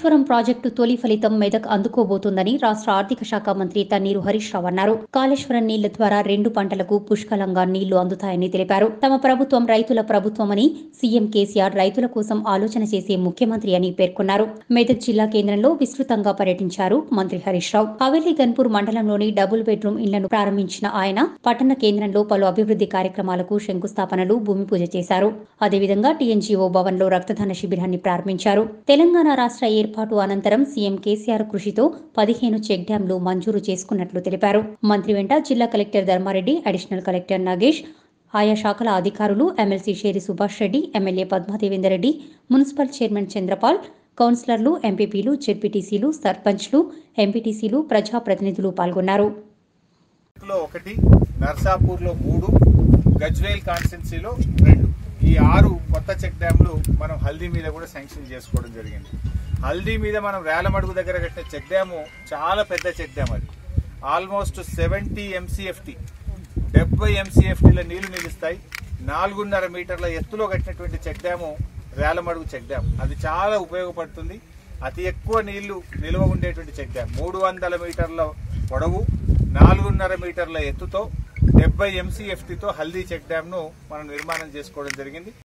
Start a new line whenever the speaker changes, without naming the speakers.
Kaleshwaram project తొలి ఫలితం మెదక్ అందుకోబోతోందని రాష్ట్ర ఆర్థిక శాఖ మంత్రి తన్నీరు హరీష్ రావు అన్నారు కాళేశ్వరం నీళ్ల ద్వారా రెండు పంటలకు పుష్కలంగా నీళ్లు అందుతాయని తెలిపారు తమ ప్రభుత్వం రైతుల ప్రభుత్వమని సీఎం కేసీఆర్ రైతుల కోసం ఆలోచన చేసే ముఖ్యమంత్రి అని పేర్కొన్నారు మెదక్ జిల్లా కేంద్రంలో విస్తృతంగా పర్యటించారు మంత్రి హరీష్ రావు హవేలీ గన్పూర్ మండలంలోని డబుల్ బెడ్రూమ్ ఇళ్లను ప్రారంభించిన ఆయన పట్టణ కేంద్రంలో పలు అభివృద్ధి కార్యక్రమాలకు శంకుస్థాపనలు భూమి పూజ చేశారు అదేవిధంగా టీఎన్జీఓ భవన్లో రక్తదాన శిబిరాన్ని ప్రారంభించారు తెలంగాణ రాష్ట్ర ఏర్పాటు అనంతరం సీఎం కేసీఆర్ కృషితో పదిహేను చెక్ డ్యాంలు మంజూరు చేసుకున్నట్లు తెలిపారు మంత్రి వెంట జిల్లా collector Dharmareddy additional collector Nagesh ఆయా శాఖల అధికారులు MLC Sheri Subhash Reddy MLA Padmadevender Reddy municipal chairman Chandrapal కౌన్సిలర్లు ఎంపీపీలు జెడ్పీటీసీలు సర్పంచ్లు ఎంపీటీసీలు ప్రజాప్రతినిధులు పాల్గొన్నారు
లో ఒకటి నర్సాపూర్లో మూడు గజ్వేల్ కాన్స్టెన్సీలో రెండు ఈ ఆరు కొత్త చెక్ డ్యాంలు మనం హల్దీ మీద కూడా శాంక్షన్ చేసుకోవడం జరిగింది హల్దీ మీద మనం వేలమడుగు దగ్గర కట్టిన చెక్ డ్యాము చాలా పెద్ద చెక్ డ్యామ్ అది ఆల్మోస్ట్ సెవెంటీ ఎంసీఎఫ్టీ డెబ్బై ఎంసీఎఫ్టీల నీళ్లు నిలుస్తాయి నాలుగున్నర మీటర్ల ఎత్తులో కట్టినటువంటి check dam Velamadugu check dam అది చాలా ఉపయోగపడుతుంది అతి ఎక్కువ నీళ్లు నిల్వ ఉండేటువంటి చెక్ డ్యామ్ మూడు వందల మీటర్ల పొడవు నాలుగున్నర మీటర్ల ఎత్తుతో డెబ్బై ఎంసీఎఫ్టీతో హల్దీ చెక్ డ్యామ్ ను మనం నిర్మాణం చేసుకోవడం జరిగింది